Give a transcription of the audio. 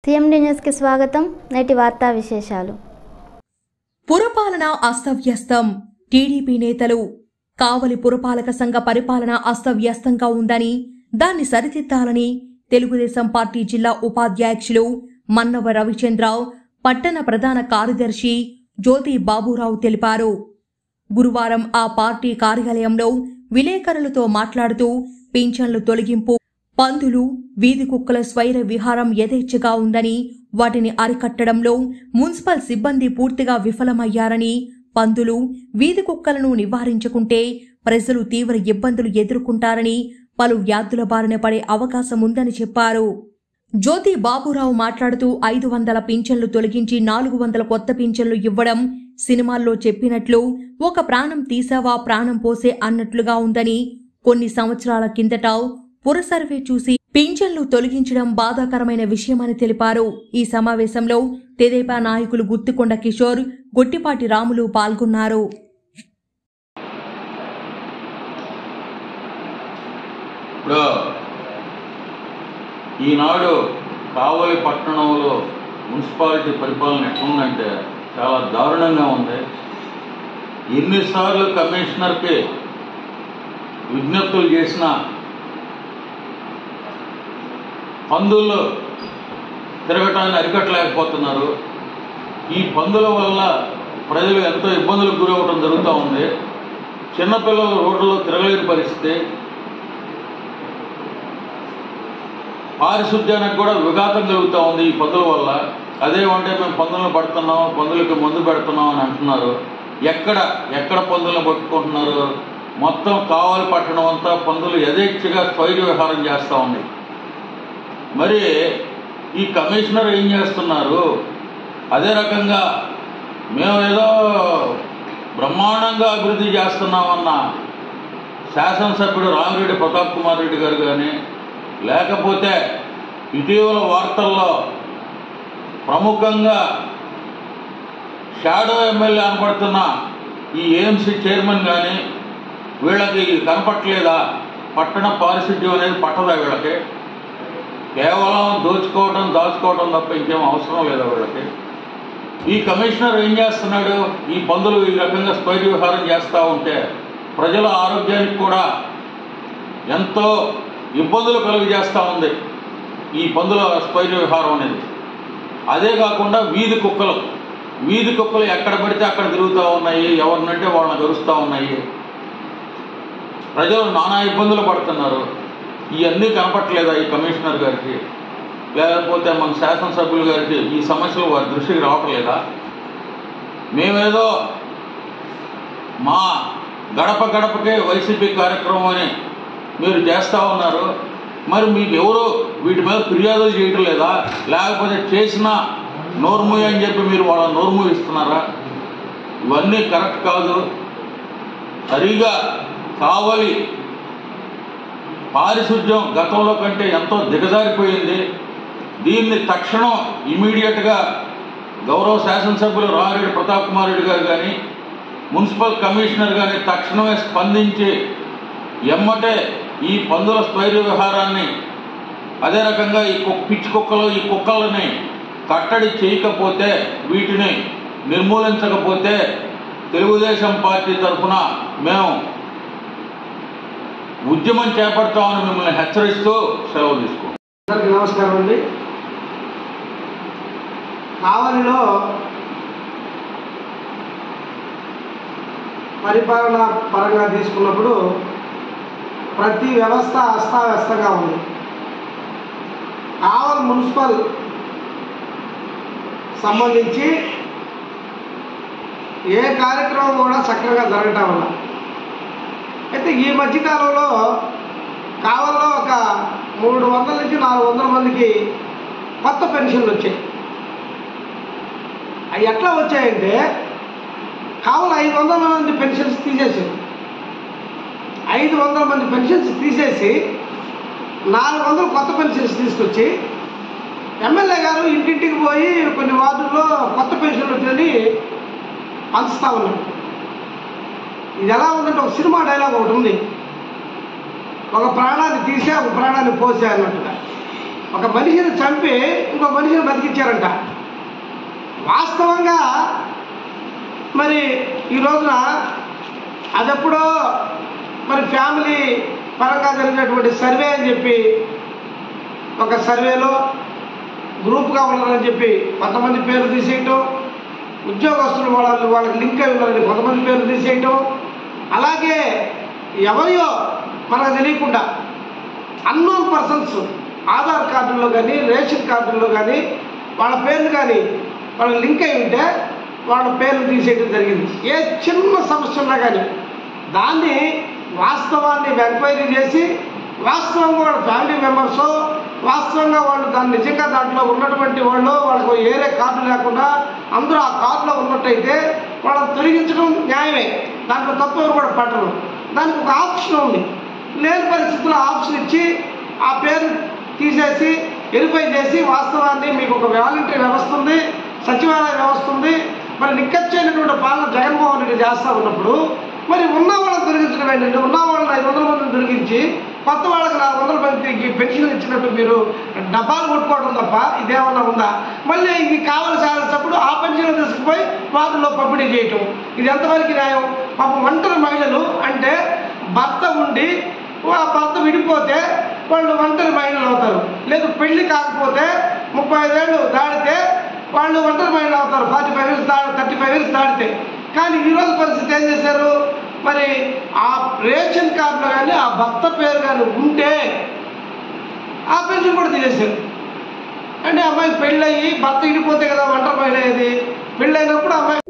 CMD న్యూస్కి స్వాగతం నేటి వార్తా విశేషాలు పురపాలన అస్తవ్యస్తం టీడీపీ నేతలు కావలి పురపాలక సంఘ పరిపాలన అస్తవ్యస్తంగా ఉందని దాన్ని సరిదిద్దాలని తెలుగుదేశం పార్టీ జిల్లా ఉపాధ్యక్షులు మన్నవ రవిచంద్ర పట్టణ ప్రధాన కార్యదర్శి జ్యోతి బాబురావు తెలిపారు గురువారం ఆ పార్టీ కార్యాలయంలో విలేకరులతో మాట్లాడుతూ పింఛన్లు తొలగింపు పందులు వీధి కుక్కల స్వైర విహారం యథేచ్ఛగా ఉందని వాటిని అరికట్టడంలో మున్సిపల్ సిబ్బంది పూర్తిగా విఫలమయ్యారని పందులు వీధి కుక్కలను నివారించుకుంటే ప్రజలు తీవ్ర ఇబ్బందులు ఎదుర్కొంటారని పలు వ్యాధుల బారిన పడే అవకాశం ఉందని చెప్పారు జ్యోతి బాబురావు మాట్లాడుతూ ఐదు వందల పింఛన్లు తొలగించి నాలుగు వందల కొత్త పింఛన్లు ఇవ్వడం సినిమాల్లో చెప్పినట్లు ఒక ప్రాణం తీసావా ప్రాణం పోసే అన్నట్లుగా ఉందని కొన్ని సంవత్సరాల కిందట పుర సర్వే చూసి పింఛన్లు తొలగించడం బాధాకరమైన విషయమని తెలిపారు ఈ సమావేశంలో తెదేపా నాయకులు గుత్తికొండ కిషోర్ గొట్టిపాటి రాములు పాల్గొన్నారు ఇప్పుడు ఈనాడు కావలి పట్టణంలో మున్సిపాలిటీ పరిపాలన ఎట్లుందంటే చాలా దారుణంగా ఉంది ఎన్నిసార్లు కమిషనర్కి విజ్ఞప్తులు చేసినా పందుల్లో తిరగటాన్ని అరికట్టలేకపోతున్నారు ఈ పందుల వల్ల ప్రజలు ఎంతో ఇబ్బందులకు గురవడం జరుగుతూ ఉంది చిన్నపిల్లలు రోడ్లలో తిరగలేని పరిస్థితి పారిశుద్ధ్యానికి కూడా విఘాతం కలుగుతూ ఉంది ఈ పందుల వల్ల అదేమంటే మేము పందులను పడుతున్నాం పందులకి మందు పెడుతున్నాం అని అంటున్నారు ఎక్కడ ఎక్కడ పందులను పట్టుకుంటున్నారు మొత్తం కావాలి పట్టణం అంతా పందులు యథేచ్ఛగా స్వైర విహారం చేస్తూ ఉన్నాయి మరి ఈ కమిషనర్ ఏం చేస్తున్నారు అదే రకంగా మేము ఏదో బ్రహ్మాండంగా అభివృద్ధి చేస్తున్నామన్న శాసనసభ్యుడు రామిరెడ్డి ప్రతాప్ కుమార్ రెడ్డి గారు కానీ లేకపోతే ఇటీవల వార్తల్లో ప్రముఖంగా షాడో ఎమ్మెల్యే అనబడుతున్న ఈ ఏఎంసీ చైర్మన్ కానీ వీళ్ళకి కనపట్లేదా పట్టణ పారిశుద్ధ్యం అనేది పట్టదా వీళ్ళకి కేవలం దోచుకోవడం దాచుకోవడం తప్ప ఇంకేం అవసరం లేదా వీళ్ళకి ఈ కమిషనర్ ఏం చేస్తున్నాడు ఈ పందులు ఈ రకంగా స్పైర్ వ్యవహారం చేస్తూ ఉంటే ప్రజల ఆరోగ్యానికి కూడా ఎంతో ఇబ్బందులు కలుగు చేస్తూ ఉంది ఈ పందుల స్పైర్ వ్యవహారం అనేది అదే కాకుండా వీధి కుక్కలు వీధి కుక్కలు ఎక్కడ పడితే అక్కడ తిరుగుతూ ఉన్నాయి ఎవరినంటే వాళ్ళని గరుస్తూ ఉన్నాయి ప్రజలు నానా ఇబ్బందులు పడుతున్నారు ఇవన్నీ కనపట్లేదా ఈ కమిషనర్ గారికి లేకపోతే మన శాసనసభ్యులు గారికి ఈ సమస్యలు వారి దృష్టికి రావట్లేదా మేమేదో మా గడప గడపకే వైసీపీ కార్యక్రమం అని మీరు చేస్తూ ఉన్నారు మరి మీకు ఎవరు వీటి మీద ఫిర్యాదులు చేయటం లేదా లేకపోతే చేసిన నోర్ము అని చెప్పి మీరు వాళ్ళ నోర్ము ఇస్తున్నారా ఇవన్నీ కరెక్ట్ కాదు సరిగా కావాలి పారిశుద్ధ్యం గతంలో కంటే ఎంతో దిగజారిపోయింది దీన్ని తక్షణం ఇమీడియట్గా గౌరవ శాసనసభ్యులు రామిరెడ్డి ప్రతాప్ కుమార్ రెడ్డి గారు కానీ మున్సిపల్ కమిషనర్ కానీ తక్షణమే స్పందించి ఎమ్మటే ఈ పందుల స్వైర్య విహారాన్ని అదే రకంగా ఈ కుక్ పిచ్చి కుక్కలు ఈ కుక్కలని కట్టడి చేయకపోతే వీటిని నిర్మూలించకపోతే తెలుగుదేశం పార్టీ తరఫున మేము ఉద్యమం చేపడతామని మిమ్మల్ని హెచ్చరిస్తూ సెలవు తీసుకుంటాం అందరికీ నమస్కారం అండి కావలిలో పరిపాలన పరంగా తీసుకున్నప్పుడు ప్రతి వ్యవస్థ అస్తావ్యస్తంగా ఉంది కావలి మున్సిపల్ సంబంధించి ఏ కార్యక్రమం కూడా చక్కగా జరగటం వల్ల అయితే ఈ మధ్యకాలంలో కావల్లో ఒక మూడు వందల నుంచి నాలుగు వందల మందికి కొత్త పెన్షన్లు వచ్చాయి అవి ఎట్లా వచ్చాయంటే కావాలి ఐదు వందల మంది పెన్షన్స్ తీసేసారు ఐదు వందల మంది పెన్షన్స్ తీసేసి నాలుగు వందలు కొత్త పెన్షన్స్ తీసుకొచ్చి ఎమ్మెల్యే గారు ఇంటింటికి పోయి కొన్ని వార్డుల్లో కొత్త పెన్షన్లు వచ్చని పంచుతా ఉన్నారు ఇది ఎలా ఉందంటే ఒక సినిమా డైలాగ్ ఒకటి ఉంది ఒక ప్రాణాన్ని తీసే ఒక ప్రాణాన్ని పోసే అన్నట్టుగా ఒక మనిషిని చంపి ఇంకో మనిషిని బతికించారంట వాస్తవంగా మరి ఈ రోజున అదెప్పుడో మరి ఫ్యామిలీ పరంగా జరిగినటువంటి సర్వే అని చెప్పి ఒక సర్వేలో గ్రూప్గా ఉన్నారని చెప్పి కొంతమంది పేర్లు తీసేయటం ఉద్యోగస్తులు వాళ్ళు వాళ్ళకి లింక్ అయి ఉన్నారని కొంతమంది పేర్లు తీసేయటం అలాగే ఎవరియో మనకు తెలియకుండా అన్నోన్ పర్సన్స్ ఆధార్ కార్డుల్లో కానీ రేషన్ కార్డుల్లో కానీ వాళ్ళ పేర్లు కానీ వాళ్ళ లింక్ అయి ఉంటే వాళ్ళ పేర్లు తీసేయడం జరిగింది ఏ చిన్న సమస్య ఉన్నా కానీ దాన్ని వాస్తవాన్ని ఎంక్వైరీ చేసి వాస్తవంగా వాళ్ళ ఫ్యామిలీ మెంబర్స్ వాస్తవంగా వాళ్ళు దాన్ని నిజంగా దాంట్లో ఉన్నటువంటి వాళ్ళు వాళ్ళకు ఏరే కార్డు లేకుండా అందరూ ఆ కార్డులో ఉన్నట్టయితే వాళ్ళని తొలగించడం న్యాయమే దాంట్లో తప్పు ఎవరు కూడా పట్టరు దానికి ఒక ఆప్షన్ ఉంది లేని పరిస్థితుల్లో ఆప్షన్ ఇచ్చి ఆ పేరు తీసేసి వెరిఫై చేసి వాస్తవాన్ని మీకు ఒక వాలంటరీ వ్యవస్థ ఉంది సచివాలయ వ్యవస్థ ఉంది మరి నిక్కచ్చైనటువంటి పాలన జగన్మోహన్ రెడ్డి చేస్తా ఉన్నప్పుడు మరి ఉన్న వాళ్ళని తొలగించడం ఏంటంటే ఉన్న వాళ్ళని ఐదు వందల మందిని తొలగించి కొత్త వాళ్ళకి నాలుగు వందల మందికి పెన్షన్ ఇచ్చినట్టు మీరు డబ్బాలు కొట్టుకోవడం తప్ప ఇదేమన్నా ఉందా మళ్ళీ ఇది కావలసి ఆల్సినప్పుడు ఆ పెన్షన్ తీసుకుపోయి వాటిల్లో పంపిణీ చేయటం ఇది ఎంతవరకు న్యాయం పాపం ఒంటరి మహిళలు అంటే భర్త ఉండి ఆ భర్త విడిపోతే వాళ్ళు ఒంటరి మహిళలు అవుతారు లేదు పెళ్లి కాకపోతే ముప్పై ఐదేళ్ళు దాటితే వాళ్ళు ఒంటరి మహిళలు అవుతారు ఫార్టీ ఫైవ్ ఇయర్స్ దాడి థర్టీ ఫైవ్ ఇయర్స్ దాటితే కానీ ఈ రోజు పరిస్థితి ఏం చేశారు మరి ఆ రేషన్ కార్డులో కానీ ఆ భర్త పేరు కానీ ఉంటే ఆ పెన్షన్ కూడా తీసేశారు అంటే అమ్మాయి పెళ్ళయి భర్త ఇడిపోతే కదా ఒంటరి మహిళ అయ్యేది పెళ్ళైనప్పుడు అమ్మాయి